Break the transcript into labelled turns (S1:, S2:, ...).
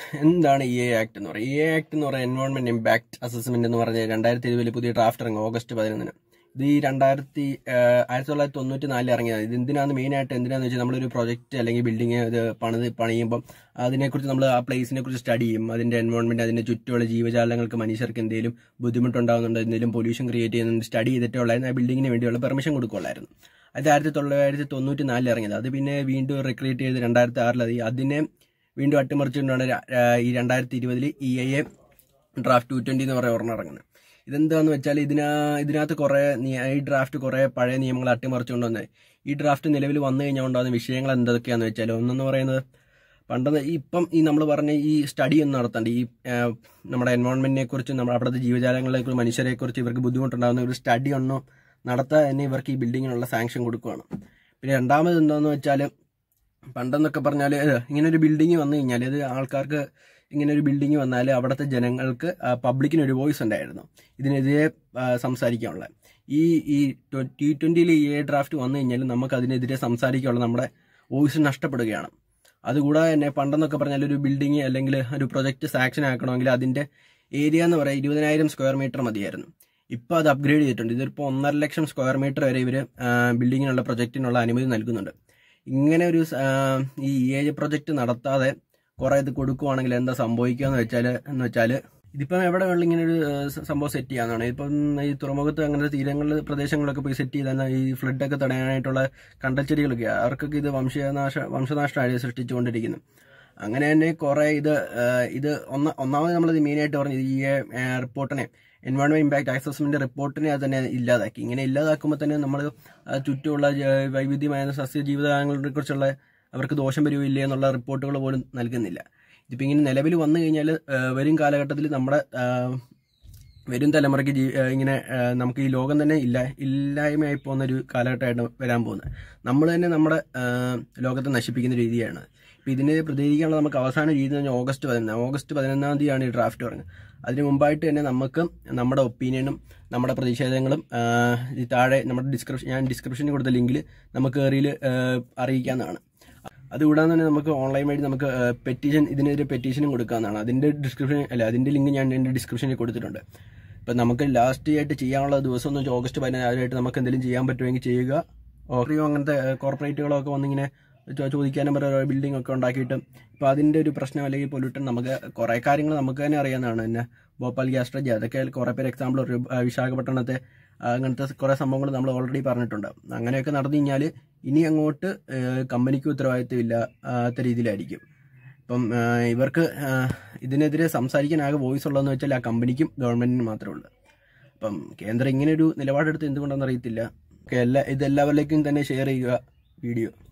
S1: എന്താണ് E A act എന്ന് പറയുന്നത് ഇ എ ആക്ട് എന്ന് പറയുന്നത് എൻവയോൺമെന്റ് ഇമ്പാക്ട് അസസ്മെന്റ് എന്ന് പറഞ്ഞ രണ്ടായിരത്തി ഇരുപതിൽ പുതിയ ഡ്രാഫ്റ്റ് ഇറങ്ങി ഓഗസ്റ്റ് പതിനൊന്നിന് ഇത് ഈ രണ്ടായിരത്തി ആയിരത്തി തൊള്ളായിരത്തി തൊണ്ണൂറ്റി നാലിൽ ഇറങ്ങിയത് ഇത് എന്തിനാണ് മെയിൻ ആയിട്ട് എന്തിനാന്ന് വെച്ചാൽ നമ്മളൊരു പ്രൊജക്റ്റ് അല്ലെങ്കിൽ ബിൽഡിംഗ് ഇത് പണിത് പണിയുമ്പം അതിനെക്കുറിച്ച് നമ്മൾ ആ പ്ലേസിനെ കുറിച്ച് സ്റ്റഡി ചെയ്യും അതിന്റെ എൻവയോൺമെന്റ് അതിന്റെ ചുറ്റുമുള്ള ജീവജാലങ്ങൾക്ക് മനുഷ്യർക്ക് എന്തെങ്കിലും ബുദ്ധിമുട്ടുണ്ടാകുന്നുണ്ടോ എന്തെങ്കിലും പൊല്യൂഷൻ ക്രിയേറ്റ് ചെയ്യുന്നുണ്ട് സ്റ്റഡി ചെയ്തിട്ടുള്ളായിരുന്നു ആ ബിൽഡിങ്ങിന് വേണ്ടിയുള്ള പെർമിഷൻ കൊടുക്കുള്ളായിരുന്നു അത് ആയിരത്തി തൊള്ളായിരത്തി തൊണ്ണൂറ്റി നാലിൽ ഇറങ്ങിയത് അത് പിന്നെ വീണ്ടും റിക്രിയേറ്റ് ചെയ്ത് രണ്ടായിരത്തി ആറിൽ അത് അതിനെ വീണ്ടും അട്ടിമറിച്ചുകൊണ്ടാണ് ര- ആ, ഈ രണ്ടായിരത്തി ഇരുപതിൽ E I A draft two twenty എന്ന് പറയുന്ന ഒരെണ്ണം ഇറങ്ങുന്നത് ഇതെന്താന്ന് വെച്ചാൽ ഇതിനാ ഇതിനകത്ത് കുറേ നിയ- ഈ ഡ്രാഫ്റ്റ് കുറേ പഴയ നിയമങ്ങൾ അട്ടിമറിച്ചുകൊണ്ട് വന്നത് ഈ ഡ്രാഫ്റ്റ് നിലവിൽ വന്നു കഴിഞ്ഞാൽ ഉണ്ടാകുന്ന വിഷയങ്ങൾ എന്തൊക്കെയാന്ന് വെച്ചാൽ ഒന്നെന്ന് പറയുന്നത് പണ്ടെന്ന് ഈ ഇപ്പം ഈ നമ്മൾ പറഞ്ഞ ഈ സ്റ്റഡി ഒന്നും നടത്തണ്ട ഈ ആ, നമ്മുടെ എൻവയോൺമെന്റിനെ കുറിച്ചും നമ്മുടെ അവിടുത്തെ ജീവജാലങ്ങളെ കുറിച്ച് മനുഷ്യരെ കുറിച്ച് ഇവർക്ക് ബുദ്ധിമുട്ടുണ്ടാകുന്ന ഒരു സ്റ്റഡി ഒന്നും നടത്താതെ തന്നെ ഇവർക്ക് ഈ ബിൽഡിങ്ങിനുള്ള സാങ്ഷൻ കൊടുക്കുകയാണ് പിന്നെ രണ്ടാമത് എന്താന്ന് വെച്ചാൽ പണ്ടെന്നൊക്കെ പറഞ്ഞാൽ ഇങ്ങനെ ഒരു ബിൽഡിംഗ് വന്നു കഴിഞ്ഞാൽ ഇത് ആൾക്കാർക്ക് ഇങ്ങനെ ഒരു ബിൽഡിംഗ് വന്നാൽ അവിടുത്തെ ജനങ്ങൾക്ക് പബ്ലിക്കിന് ഒരു വോയിസ് ഉണ്ടായിരുന്നു ഇതിനെതിരെ ആ, സംസാരിക്കാനുള്ള ഈ ഈ ടി ട്വന്റിയിൽ ഈ എ ഡ്രാഫ്റ്റ് വന്നു കഴിഞ്ഞാൽ നമുക്ക് അതിനെതിരെ സംസാരിക്കാനുള്ള നമ്മുടെ വോയിസ് നഷ്ടപ്പെടുകയാണ് അതുകൂടാതെ തന്നെ പണ്ടെന്നൊക്കെ പറഞ്ഞാൽ ഒരു ബിൽഡിംഗ് അല്ലെങ്കിൽ ഒരു പ്രൊജക്ട് സാക്ഷൻ ആക്കണമെങ്കിൽ അതിന്റെ ഏരിയ എന്ന് പറയുക ഇരുപതിനായിരം സ്ക്വയർ മീറ്റർ മതിയായിരുന്നു ഇപ്പോൾ അത് അപ്ഗ്രേഡ് ചെയ്തിട്ടുണ്ട് ഇതിപ്പോൾ ഒന്നര ലക്ഷം സ്ക്വയർ മീറ്റർ വരെ ഇവർ ബിൽഡിങ്ങിനുള്ള പ്രൊജക്റ്റിനുള്ള അനുമതി നൽകുന്നുണ്ട് ഇങ്ങനെ ഒരു സ- ആ, ഈ ഏജ് പ്രൊജക്ട് നടത്താതെ കുറെ ഇത് കൊടുക്കുവാണെങ്കിൽ എന്താ സംഭവിക്കുക എന്ന് വെച്ചാൽ എന്ന് വെച്ചാൽ ഇതിപ്പം എവിടെ വേണമെങ്കിലും ഇങ്ങനെ ഒരു ആ, സ- സംഭവം സെറ്റ് ചെയ്യാനാണ് ഇപ്പം ഈ തുറമുഖത്ത് അങ്ങനത്തെ തീരങ്ങളിൽ പ്രദേശങ്ങളിലൊക്കെ പോയി സെറ്റ് ചെയ്താൽ ഈ ഫ്ലഡൊക്കെ തടയാനായിട്ടുള്ള കണ്ടൽച്ചെടികളൊക്കെ അവർക്കൊക്കെ ഇത് വംശനാശ വംശനാശമാണ് സൃഷ്ടിച്ചുകൊണ്ടിരിക്കുന്നത് അങ്ങനെ തന്നെ കുറെ ഇത് ആ, ഇത് ഒന്ന ഒന്നാമത് നമ്മളത് മെയിനായിട്ട് പറഞ്ഞത് ഈ റിപ്പോർട്ടിനെ എൻവയോൺമെന്റ് ഇമ്പാക്ട് അസസ്മെന്റ് റിപ്പോർട്ടിനെ അത് തന്നെ ഇല്ലാതാക്കി ഇങ്ങനെ ഇല്ലാതാക്കുമ്പോൾ തന്നെ നമ്മൾ ചുറ്റുമുള്ള ജ- വൈവിധ്യമായ സസ്യ ജീവിതങ്ങളെ കുറിച്ചുള്ള അവർക്ക് ദോഷം വരുമില്ലേ എന്നുള്ള റിപ്പോർട്ടുകൾ പോലും നൽകുന്നില്ല ഇതിപ്പോൾ ഇങ്ങനെ നിലവിൽ വന്നു കഴിഞ്ഞാൽ വരും കാലഘട്ടത്തിൽ നമ്മുടെ ആ, വരും തലമുറയ്ക്ക് ജീ ആ, ഇങ്ങനെ ആ, നമുക്ക് ഈ ലോകം തന്നെ ഇല്ല ഇല്ലായ്മയായി പോകുന്ന ഒരു കാലഘട്ടമായിട്ട് വരാൻ പോകുന്നത് നമ്മൾ തന്നെ നമ്മുടെ ആ, ലോകത്തെ നശിപ്പിക്കുന്ന രീതിയാണ് ഇപ്പം ഇതിനെ പ്രതികരിക്കാനുള്ള നമുക്ക് അവസാന രീതി എന്ന് പറഞ്ഞാൽ ഓഗസ്റ്റ് പതിനൊന്ന് ഓഗസ്റ്റ് പതിനൊന്നാം തീയതിയാണ് ഈ ഡ്രാഫ്റ്റ് പറഞ്ഞത് അതിന് മുമ്പായിട്ട് തന്നെ നമുക്ക് നമ്മുടെ ഒപ്പീനിയനും നമ്മുടെ പ്രതിഷേധങ്ങളും ആ, ഈ താഴെ നമ്മുടെ ഡിസ്ക്രിപ്ഷൻ ഞാൻ ഡിസ്ക്രിപ്ഷനിൽ കൊടുത്ത ലിങ്കിൽ നമുക്ക് കയറിയിൽ അറിയിക്കാവുന്നതാണ് അതുകൂടാതെ തന്നെ നമുക്ക് ഓൺലൈൻ വഴി നമുക്ക് പെറ്റീഷൻ ഇതിനെതിരെ പെറ്റീഷനും കൊടുക്കാവുന്നതാണ് അതിന്റെ ഡിസ്ക്രിപ്ഷൻ അല്ല അതിന്റെ ലിങ്ക് ഞാൻ എൻ്റെ ഡിസ്ക്രിപ്ഷനിൽ കൊടുത്തിട്ടുണ്ട് ഇപ്പം നമുക്ക് ലാസ്റ്റ് ആയിട്ട് ചെയ്യാനുള്ള ദിവസം എന്ന് വെച്ചാൽ ഓഗസ്റ്റ് പതിനാറായിട്ട് നമുക്ക് എന്തെങ്കിലും ചെയ്യാൻ പറ്റുമെങ്കിൽ ചെയ്യുക ഓറിയോ അങ്ങനത്തെ കോർപ്പറേറ്റുകളൊക്കെ വന്നിങ്ങനെ ചോ- ചോദിക്കാനും പറയുക ബിൽഡിംഗ് ഒക്കെ ഉണ്ടാക്കിയിട്ട് ഇപ്പം അതിന്റെ ഒരു പ്രശ്നം അല്ലെങ്കിൽ പൊല്യൂട്ടൻ നമുക്ക് കുറേ കാര്യങ്ങൾ നമുക്ക് തന്നെ അറിയാവുന്നതാണ് പിന്നെ ഭോപ്പാൽ ഗ്യാസ് ട്രജ് അതൊക്കെ കുറേ പേര് എക്സാമ്പിൾ ഒരു ആ, വിശാഖപട്ടണത്തെ ആ, അങ്ങനത്തെ കുറേ സംഭവങ്ങൾ നമ്മൾ ഓൾറെഡി പറഞ്ഞിട്ടുണ്ട് അങ്ങനെയൊക്കെ നടന്നു കഴിഞ്ഞാൽ ഇനി അങ്ങോട്ട് ഏഹ്, കമ്പനിക്ക് ഉത്തരവാദിത്തമില്ല ആത്ത രീതിയിലായിരിക്കും ഇപ്പം ആ, ഇവർക്ക് ആ, ഇതിനെതിരെ സംസാരിക്കാൻ ആകെ വോയിസ് ഉള്ളതെന്ന് വെച്ചാൽ ആ കമ്പനിക്കും ഗവൺമെന്റിനും മാത്രമേ ഉള്ളൂ അപ്പം കേന്ദ്രം ഇങ്ങനെ ഒരു നിലപാടെടുത്ത് എന്തുകൊണ്ടാണെന്ന് അറിയത്തില്ല ഒക്കെ എല്ലാ ഇത് എല്ലാവരിലേക്കും തന്നെ ഷെയർ ചെയ്യുക വീഡിയോ